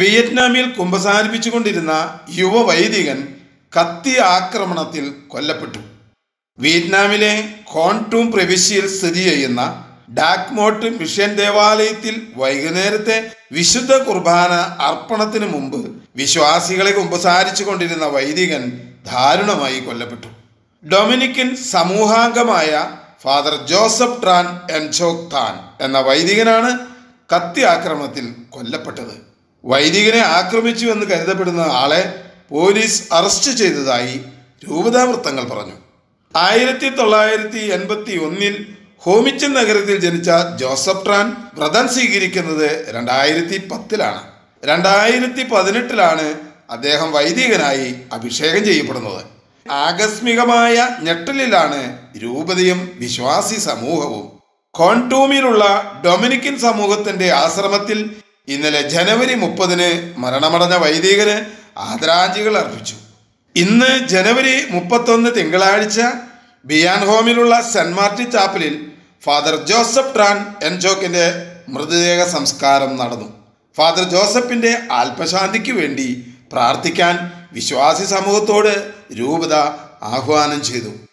വിയറ്റ്നാമിൽ കുമ്പസാരിപ്പിച്ചുകൊണ്ടിരുന്ന യുവവൈദികൻ കത്തി ആക്രമണത്തിൽ കൊല്ലപ്പെട്ടു വിയറ്റ്നാമിലെ കോൺടൂം പ്രവിശ്യയിൽ സ്ഥിതി ചെയ്യുന്ന ഡാക്മോട്ട് മിഷൻ ദേവാലയത്തിൽ വൈകുന്നേരത്തെ വിശുദ്ധ കുർബാന അർപ്പണത്തിന് മുമ്പ് വിശ്വാസികളെ കുമ്പസാരിച്ചു കൊണ്ടിരുന്ന വൈദികൻ ദാരുണമായി കൊല്ലപ്പെട്ടു ഡൊമിനിക്കൻ സമൂഹാംഗമായ ഫാദർ ജോസഫ് ട്രാൻ എൻചോക് താൻ എന്ന വൈദികനാണ് കത്തി ആക്രമണത്തിൽ കൊല്ലപ്പെട്ടത് വൈദികനെ ആക്രമിച്ചു എന്ന് കരുതപ്പെടുന്ന ആളെ പോലീസ് അറസ്റ്റ് ചെയ്തതായി രൂപതാവൃത്തങ്ങൾ പറഞ്ഞു ആയിരത്തി തൊള്ളായിരത്തി എൺപത്തി ഒന്നിൽ ഹോമിച്ചൻ നഗരത്തിൽ ജനിച്ച ജോസഫ് ട്രാൻ വ്രതം സ്വീകരിക്കുന്നത് രണ്ടായിരത്തി പത്തിലാണ് രണ്ടായിരത്തി പതിനെട്ടിലാണ് അദ്ദേഹം വൈദികനായി അഭിഷേകം ചെയ്യപ്പെടുന്നത് ആകസ്മികമായ ഞെട്ടലിലാണ് രൂപതയും വിശ്വാസി സമൂഹവും കോൺടൂമിലുള്ള ഡൊമിനിക്കൻ സമൂഹത്തിന്റെ ആശ്രമത്തിൽ ഇന്നലെ ജനുവരി മുപ്പതിന് മരണമടഞ്ഞ വൈദികന് ആദരാഞ്ജലികൾ അർപ്പിച്ചു ഇന്ന് ജനുവരി മുപ്പത്തൊന്ന് തിങ്കളാഴ്ച ബിയാൻ ഹോമിലുള്ള സെന്റ് മാർട്ടിൻ ചാപ്പലിൽ ഫാദർ ജോസഫ് ട്രാൻ എൻജോക്കിന്റെ മൃതദേഹ സംസ്കാരം നടന്നു ഫാദർ ജോസഫിന്റെ ആത്മശാന്തിക്ക് വേണ്ടി പ്രാർത്ഥിക്കാൻ വിശ്വാസി സമൂഹത്തോട് രൂപത ആഹ്വാനം ചെയ്തു